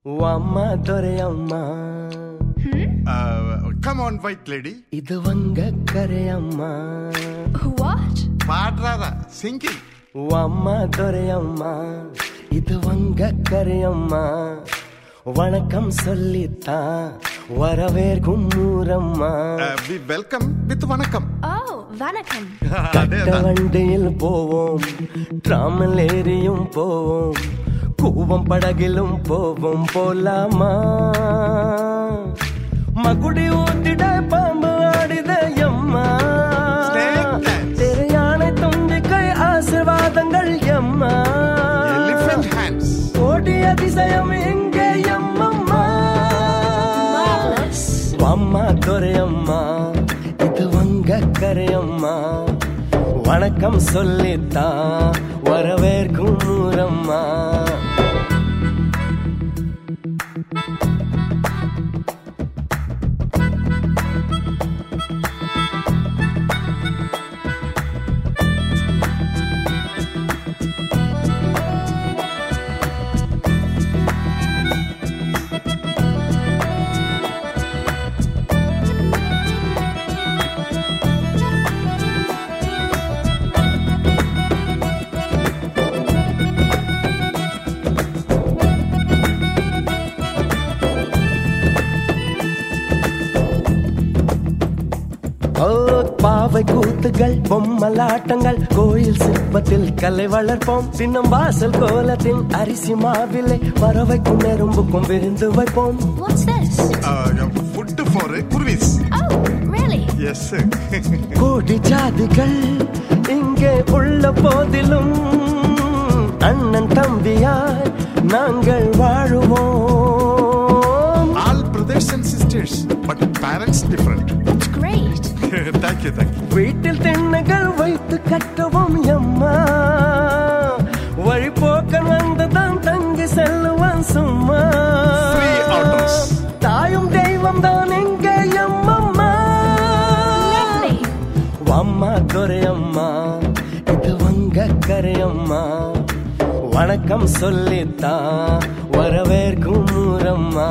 ஓ அம்மா துரையம்மா come on white lady இது வங்க கரையம்மா What? பாடுறாரா சிங்கிங் ஓ அம்மா துரையம்மா இது வங்க கரையம்மா வணக்கம் சொல்லித்தான் வரவேற்கும் ஊரம்மா வி வெல்கம் வித் வணக்கம் Oh, Vanakkam. அதே கட்ட வண்டியில் போவோம் டிராமல் ஏறியும் போவோம் கூவம் படகிலும் போவோம் போலாமா மகுடி ஊத்திட பாம்பு ஆடித எம்மா Snake dance. திரையானை தும்பிக்கை ஆசிர்வாதங்கள் எம்மா எலிஃபென்ட் ஹேண்ட்ஸ் கோடி அதிசயம் எங்கே எம்மம்மா Marvelous. அம்மா துரையம்மா இது வங்க கரையம்மா வணக்கம் சொல்லித்தான் வரவேற்கும் ஊரம்மா ஓ, பாவை கூத்துகள் பொம்மலாட்டங்கள் கோயில் சிற்பத்தில் கலை வளர்ப்போம் தின்னும் வாசல் கோலத்தின் அரிசி மாவிலை பறவைக்கும் எறும்புக்கும் விருந்து வைப்போம் What's this? ஃபுட் ஃபார் குருவிஸ் Oh, really? எஸ் கோடி ஜாதிகள் இங்கே உள்ள போதிலும் அண்ணன் தம்பியாய் நாங்கள் வாழுவோம் all brothers and sisters but parents different It's great. Thank you thank you வீட்டில் திண்ணைகள் வைத்து கட்டவும் எம்மா வழிபோக்கன் வந்துதான் தங்கி செல்லுவான் சும்மா Free autos. தாயும் தெய்வம் தான் எங்க எம்மம்மா Lovely. அம்மா துரையம்மா இது வங்க கரையம்மா வணக்கம் சொல்லித்தான் வரவேற்கும் ஊரம்மா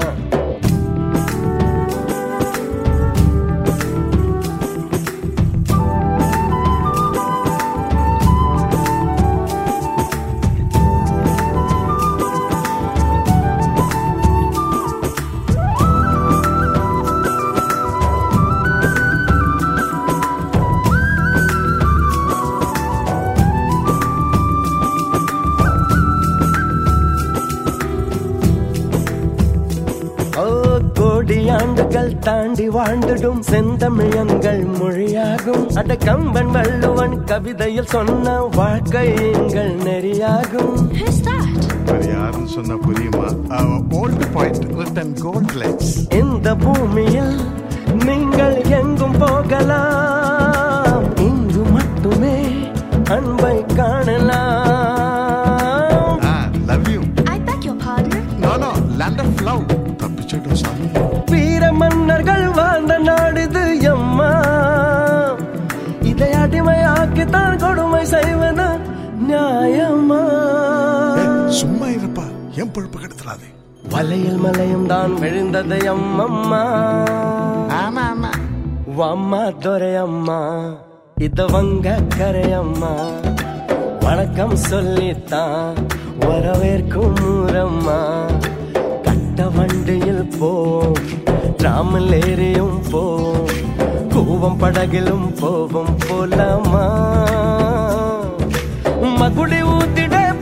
ஓ கோடி ஆண்டுகள் தாண்டி வாழ்ந்திடும் செந்தமிழங்கள் மொழியாகும் அட கம்பன் வள்ளுவன் கவிதையில் சொன்ன வாழ்க்கை எங்கள் நெறியாகும் Who's that? அது யாருன்னு சொன்னா புரியுமா old point return gold lights இந்த பூமியில் நீங்கள் எங்கும் போகலாம் இங்கு மட்டுமே அன்பை காணலாம் love you I beg your pardon? No no land of love தப்பிச்சிட்டோம் சாமி வீர மன்னர்கள் வாழ்ந்த நாடுது எம்மா இதை அடிமையாக்கித்தான் கொடுமை செய்வது நியாயமா சும்மா இருப்பா என் பொழுப்பு கெடுத்துறாதே வலையில் மலையும் தான் விழுந்தது எம்மம்மா ஆமா ஆமா அம்மா துரையம்மா இது வங்க கரையம்மா வணக்கம் சொல்லித்தான் வரவேற்கும் ஊரம்மா கட்ட வண்டியில் போவோம் டிராமல் ஏறியும் போவோம் கூவம் படகிலும் போவோம் போலாமா மகுடி ஊத்திட